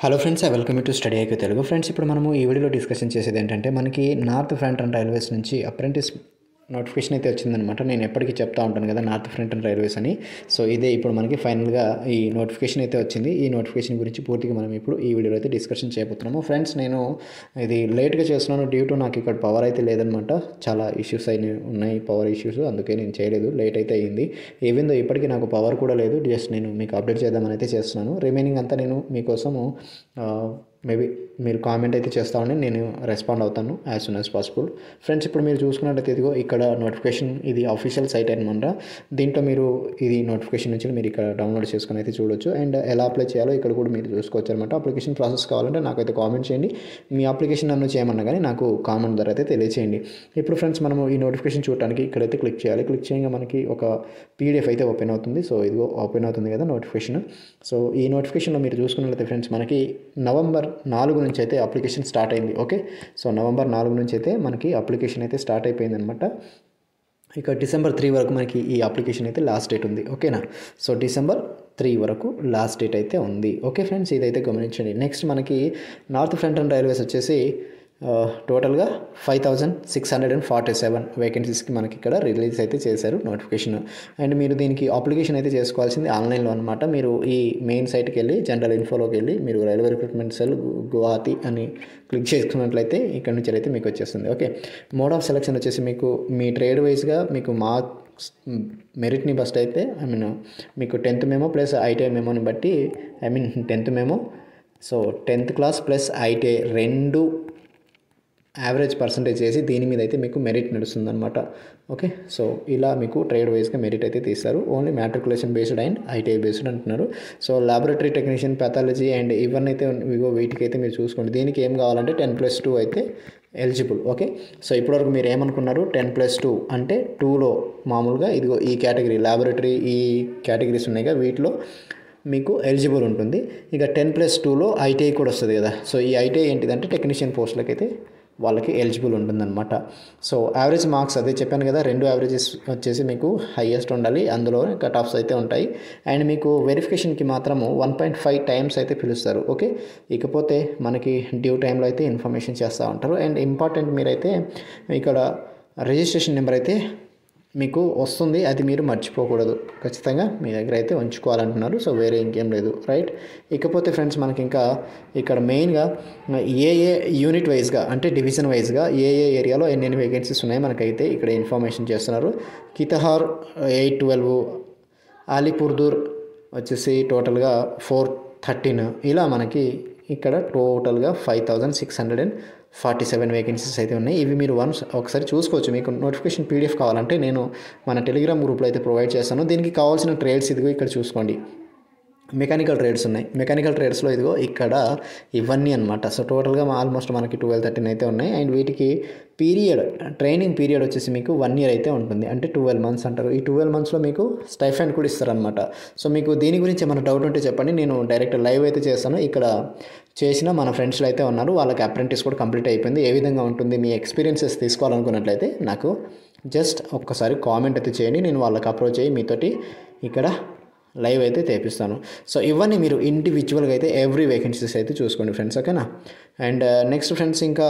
hello friends I welcome to Study IQ Telugu friends ఇప్పుడు మనము ఈ వీడియోలో డిస్కషన్ చేసేది ఏంటంటే మనకి నార్త్ ఫ్రంట్ అండ్ రైల్వేస్ నుంచి అప్రెంటిస్ నోటిఫికేషన్ అయితే వచ్చిందనమాట నేను ఎప్పటికీ చెప్తా ఉంటాను కదా నార్త్ ఫ్రంట్ అండ్ రైల్వేస్ అని సో ఇదే ఇప్పుడు మనకి ఫైనల్గా ఈ నోటిఫికేషన్ అయితే వచ్చింది ఈ నోటిఫికేషన్ గురించి పూర్తిగా మనం ఇప్పుడు ఈ వీడియోలో అయితే డిస్కషన్ చేయబోతున్నాము ఫ్రెండ్స్ నేను ఇది లేట్గా చేస్తున్నాను డ్యూ టు నాకు ఇక్కడ పవర్ అయితే లేదనమాట చాలా ఇష్యూస్ అయినాయి ఉన్నాయి పవర్ ఇష్యూస్ అందుకే నేను చేయలేదు లేట్ అయితే అయ్యింది ఈవెన్ దో ఇప్పటికీ నాకు పవర్ కూడా లేదు జస్ట్ నేను మీకు అప్డేట్ చేద్దామని అయితే చేస్తున్నాను రిమైనింగ్ అంతా నేను మీకోసము మేబీ మీరు కామెంట్ అయితే చేస్తా ఉండి నేను రెస్పాండ్ అవుతాను as soon as possible friends ఇప్పుడు మీరు చూసుకున్నట్టయితే ఇదిగో ఇక్కడ నోటిఫికేషన్ ఇది అఫీషియల్ సైట్ అనమాట దీంట్లో మీరు ఇది నోటిఫికేషన్ నుంచి మీరు ఇక్కడ డౌన్లోడ్ చేసుకొని అయితే చూడొచ్చు అండ్ ఎలా అప్లై చేయాలో ఇక్కడ కూడా మీరు చూసుకోవచ్చు అనమాట అప్లికేషన్ ప్రాసెస్ కావాలంటే నాకైతే కామెంట్ చేయండి మీ అప్లికేషన్ నన్ను చేయమన్నా కానీ నాకు కామెంట్ ద్వారా అయితే తెలియచేయండి ఇప్పుడు ఫ్రెండ్స్ మనము ఈ నోటిఫికేషన్ చూడడానికి ఇక్కడైతే క్లిక్ చేయాలి క్లిక్ చేయగా మనకి ఒక పీడిఎఫ్ అయితే ఓపెన్ అవుతుంది సో ఇదిగో ఓపెన్ అవుతుంది కదా నోటిఫికేషన్ సో ఈ నోటిఫికేషన్లో మీరు చూసుకున్నట్లయితే ఫ్రెండ్స్ మనకి నవంబర్ నాలుగు నుంచి అయితే అప్లికేషన్ స్టార్ట్ అయింది ఓకే సో నవంబర్ నాలుగు నుంచి అయితే మనకి అప్లికేషన్ అయితే స్టార్ట్ అయిపోయింది అనమాట ఇక డిసెంబర్ త్రీ వరకు మనకి ఈ అప్లికేషన్ అయితే లాస్ట్ డేట్ ఉంది ఓకేనా సో డిసెంబర్ త్రీ వరకు లాస్ట్ డేట్ అయితే ఉంది ఓకే ఫ్రెండ్స్ ఇదైతే గమనించండి నెక్స్ట్ మనకి నార్త్ ఫ్రంట్ అండ్ రైల్వేస్ వచ్చేసి టోటల్గా five thousand six hundred and forty seven వేకెన్సీస్కి మనకి ఇక్కడ రిలీజ్ అయితే చేశారు నోటిఫికేషన్ అండ్ మీరు దీనికి అప్లికేషన్ అయితే చేసుకోవాల్సింది ఆన్లైన్లో అనమాట మీరు ఈ మెయిన్ సైట్కి వెళ్ళి జనరల్ ఇన్ఫోలోకి వెళ్ళి మీరు రైల్వే రిక్రూట్మెంట్ సెల్ గువాహతి అని క్లిక్ చేసుకున్నట్లయితే ఇక్కడ నుంచి అయితే మీకు వచ్చేస్తుంది ఓకే మోడ్ ఆఫ్ సెలెక్షన్ వచ్చేసి మీకు మీ ట్రేడ్ వైజ్గా మీకు మార్క్స్ మెరిట్ని బస్ట్ అయితే ఐ మీన్ మీకు టెన్త్ మేమో ప్లస్ ఐటీఐ మేమోని బట్టి I mean tenth memo so tenth class plus ITI రెండు యావరేజ్ పర్సంటేజ్ చేసి దీని మీద అయితే మీకు మెరిట్ నడుస్తుందన్నమాట ఓకే సో ఇలా మీకు ట్రేడ్ వైజ్గా మెరిట్ అయితే తీస్తారు only matriculation based and ITI based అంటున్నారు so laboratory technician pathology and ఇవన్నీ అయితే ఇగో వీటికి అయితే మీరు చూసుకోండి దీనికి ఏం కావాలంటే టెన్ ప్లస్ టూ అయితే ఎలిజిబుల్ ఓకే సో ఇప్పటివరకు మీరు ఏమనుకున్నారు టెన్ ప్లస్ టూ అంటే టూలో మామూలుగా ఇదిగో ఈ కేటగిరీ లాబొరేటరీ ఈ కేటగిరీస్ ఉన్నాయిగా వీటిలో మీకు ఎలిజిబుల్ ఉంటుంది ఇక టెన్ ప్లస్ టూలో ఐటీఐ కూడా వస్తుంది కదా సో ఈ ఐటీఐ ఏంటిదంటే టెక్నీషియన్ పోస్టులకి అయితే వాళ్ళకి ఎలిజిబుల్ ఉంటుందన్నమాట సో యావరేజ్ మార్క్స్ అదే చెప్పాను కదా రెండు యావరేజెస్ వచ్చేసి మీకు హైయెస్ట్ ఉండాలి అందులో కట్ ఆఫ్స్ అయితే ఉంటాయి అండ్ మీకు వెరిఫికేషన్కి మాత్రము వన్ పాయింట్ ఫైవ్ టైమ్స్ అయితే పిలుస్తారు ఓకే ఇకపోతే మనకి డ్యూ టైంలో అయితే ఇన్ఫర్మేషన్ చేస్తూ ఉంటారు అండ్ ఇంపార్టెంట్ మీరైతే ఇక్కడ రిజిస్ట్రేషన్ నెంబర్ అయితే మీకు వస్తుంది అది మీరు మర్చిపోకూడదు ఖచ్చితంగా మీ దగ్గర అయితే ఉంచుకోవాలంటున్నారు సో వేరే ఇంకేం లేదు రైట్ ఇకపోతే ఫ్రెండ్స్ మనకి ఇంకా ఇక్కడ మెయిన్గా ఏ ఏ యూనిట్ వైజ్గా అంటే డివిజన్ వైజ్గా ఏ ఏ ఏరియాలో ఎన్నెన్ని వేకెన్సీస్ ఉన్నాయి మనకైతే ఇక్కడ ఇన్ఫర్మేషన్ చేస్తున్నారు కితహార్ ఎయిట్ ట్వెల్వ్ అలీపూర్దూర్ వచ్చేసి టోటల్గా ఫోర్ థర్టీన్ ఇలా మనకి ఇక్కడ టోటల్గా five thousand six hundred and forty seven vacancies అయితే ఉన్నాయి ఇవి మీరు వన్స్ ఒకసారి చూసుకోవచ్చు మీకు నోటిఫికేషన్ పీడిఎఫ్ కావాలంటే నేను మన టెలిగ్రామ్ గ్రూప్లో అయితే ప్రొవైడ్ చేస్తాను దీనికి కావాల్సిన ట్రేడ్స్ ఇదిగో ఇక్కడ చూసుకోండి మెకానికల్ ట్రేడ్స్ ఉన్నాయి మెకానికల్ ట్రేడ్స్లో ఇదిగో ఇక్కడ ఇవన్నీ అనమాట సో టోటల్గా ఆల్మోస్ట్ మనకి ట్వెల్వ్ థర్టీన్ అయితే ఉన్నాయి అండ్ వీటికి పీరియడ్ ట్రైనింగ్ పీరియడ్ వచ్చేసి మీకు వన్ ఇయర్ అయితే ఉంటుంది అంటే ట్వెల్వ్ మంత్స్ అంటారు ఈ ట్వెల్వ్ మంత్స్లో మీకు స్టైఫండ్ కూడా ఇస్తారనమాట సో మీకు దీని గురించి ఏమైనా డౌట్ ఉంటే చెప్పండి నేను డైరెక్ట్ లైవ్ అయితే చేస్తాను ఇక్కడ చేసిన మన ఫ్రెండ్స్లో అయితే ఉన్నారు వాళ్ళకి అప్రెంటిస్ కూడా కంప్లీట్ అయిపోయింది ఏ విధంగా ఉంటుంది మీ ఎక్స్పీరియన్సెస్ తీసుకోవాలనుకున్నట్లయితే నాకు జస్ట్ ఒక్కసారి కామెంట్ అయితే చేయండి నేను వాళ్ళకి అప్రోచ్ అయ్యి మీతోటి ఇక్కడ లైవ్ అయితే తెప్పిస్తాను సో ఇవన్నీ మీరు ఇండివిజువల్గా అయితే ఎవ్రీ వేకెన్సీస్ అయితే చూసుకోండి ఫ్రెండ్స్ ఓకేనా అండ్ నెక్స్ట్ ఫ్రెండ్స్ ఇంకా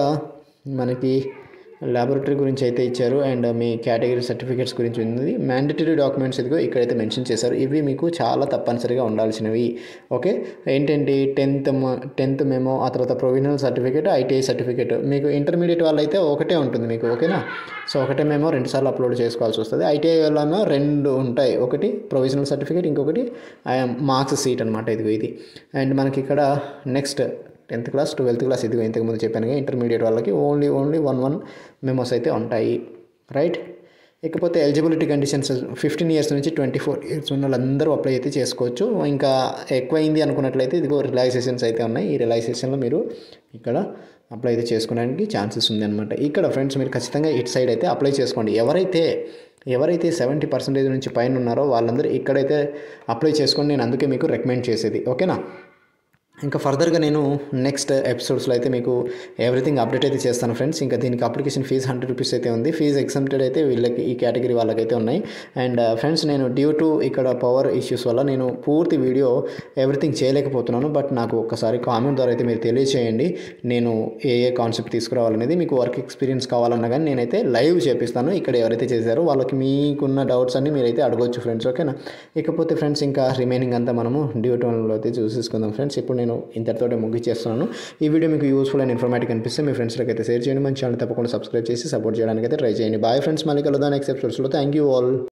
మనకి ల్యాబొరేటరీ గురించి అయితే ఇచ్చారు అండ్ మీ కేటగిరీ సర్టిఫికేట్స్ గురించి ఉంది మ్యాండటరీ డాక్యుమెంట్స్ ఇదిగో ఇక్కడైతే మెన్షన్ చేశారు ఇవి మీకు చాలా తప్పనిసరిగా ఉండాల్సినవి ఓకే ఏంటంటే టెన్త్ టెన్త్ మేము ఆ తర్వాత ప్రొవిజనల్ సర్టిఫికేట్ ఐటీఐ సర్టిఫికేట్ మీకు ఇంటర్మీడియట్ వాళ్ళు అయితే ఒకటే ఉంటుంది మీకు ఓకేనా సో ఒకటే మేము రెండుసార్లు అప్లోడ్ చేసుకోవాల్సి వస్తుంది ఐటీఐ వాళ్ళేమో రెండు ఉంటాయి ఒకటి ప్రొవిజనల్ సర్టిఫికేట్ ఇంకొకటి మార్క్స్ సీట్ అనమాట ఇదిగో ఇది అండ్ మనకి ఇక్కడ next tenth class twelfth class ఇదిగో ఇంతకుముందు చెప్పాను ఇంటర్మీడియట్ వాళ్ళకి only only one one memos అయితే ఉంటాయి రైట్ ఇకపోతే ఎలిజిబిలిటీ కండిషన్స్ ఫిఫ్టీన్ ఇయర్స్ నుంచి ట్వంటీ ఫోర్ ఇయర్స్ ఉన్న వాళ్ళందరూ అప్లై అయితే చేసుకోవచ్చు ఇంకా ఎక్కువైంది అనుకున్నట్లయితే ఇదిగో రిలాక్సేషన్స్ అయితే ఉన్నాయి ఈ రిలాక్సేషన్లో మీరు ఇక్కడ అప్లై అయితే చేసుకోవడానికి ఛాన్సెస్ ఉంది అనమాట ఇక్కడ ఫ్రెండ్స్ మీరు ఖచ్చితంగా ఇటు సైడ్ అయితే అప్లై చేసుకోండి ఎవరైతే ఎవరైతే సెవెంటీ పర్సెంటేజ్ నుంచి పైన ఉన్నారో వాళ్ళందరూ ఇక్కడైతే అప్లై చేసుకోండి నేను అందుకే మీకు రికమెండ్ చేసేది ఓకేనా ఇంకా ఫర్దర్గా నేను నెక్స్ట్ ఎపిసోడ్స్లో అయితే మీకు ఎవ్రీథింగ్ అప్డేట్ అయితే చేస్తాను ఫ్రెండ్స్ ఇంకా దీనికి అప్లికేషన్ ఫీజు హండ్రెడ్ రూపీస్ అయితే ఉంది ఫీజు ఎగ్జామ్టెడ్ అయితే వీళ్ళకి ఈ కేటగిరీ వాళ్ళకైతే ఉన్నాయి అండ్ ఫ్రెండ్స్ నేను డ్యూ టు ఇక్కడ పవర్ ఇష్యూస్ వల్ల నేను పూర్తి వీడియో ఎవ్రీథింగ్ చేయలేకపోతున్నాను బట్ నాకు ఒక్కసారి కామెంట్ ద్వారా అయితే మీరు తెలియచేయండి నేను ఏ ఏ కాన్సెప్ట్ తీసుకురావాలనేది మీకు వర్క్ ఎక్స్పీరియన్స్ కావాలన్నా కానీ నేనైతే లైవ్ చేపిస్తాను ఇక్కడ ఎవరైతే చేశారో వాళ్ళకి మీకున్న డౌట్స్ అన్ని మీరైతే అడగవచ్చు ఫ్రెండ్స్ ఓకేనా ఇకపోతే ఫ్రెండ్స్ ఇంకా రిమైనింగ్ అంతా మనము డ్యూ టోన్లో అయితే చూసేసుకుందాం ఫ్రెండ్స్ ఇప్పుడు నేను ఇంతటితోటే ముగిచ్చేస్తున్నాను ఈ వీడియో మీకు యూస్ఫుల్ అండ్ ఇన్ఫర్మేటివ్ అనిపిస్తే మీ ఫ్రెండ్స్కి అయితే షేర్ చేయండి మన ఛానల్ తప్పకుండా సబ్స్క్రైబ్ చేసి సపోర్ట్ చేయడానికి అయితే ట్రై చేయండి బాయ్ ఫ్రెండ్స్ మళ్ళీ కలుద్దాం నెక్స్ట్ ఎపిసోడ్స్లో థ్యాంక్ యూ ఆల్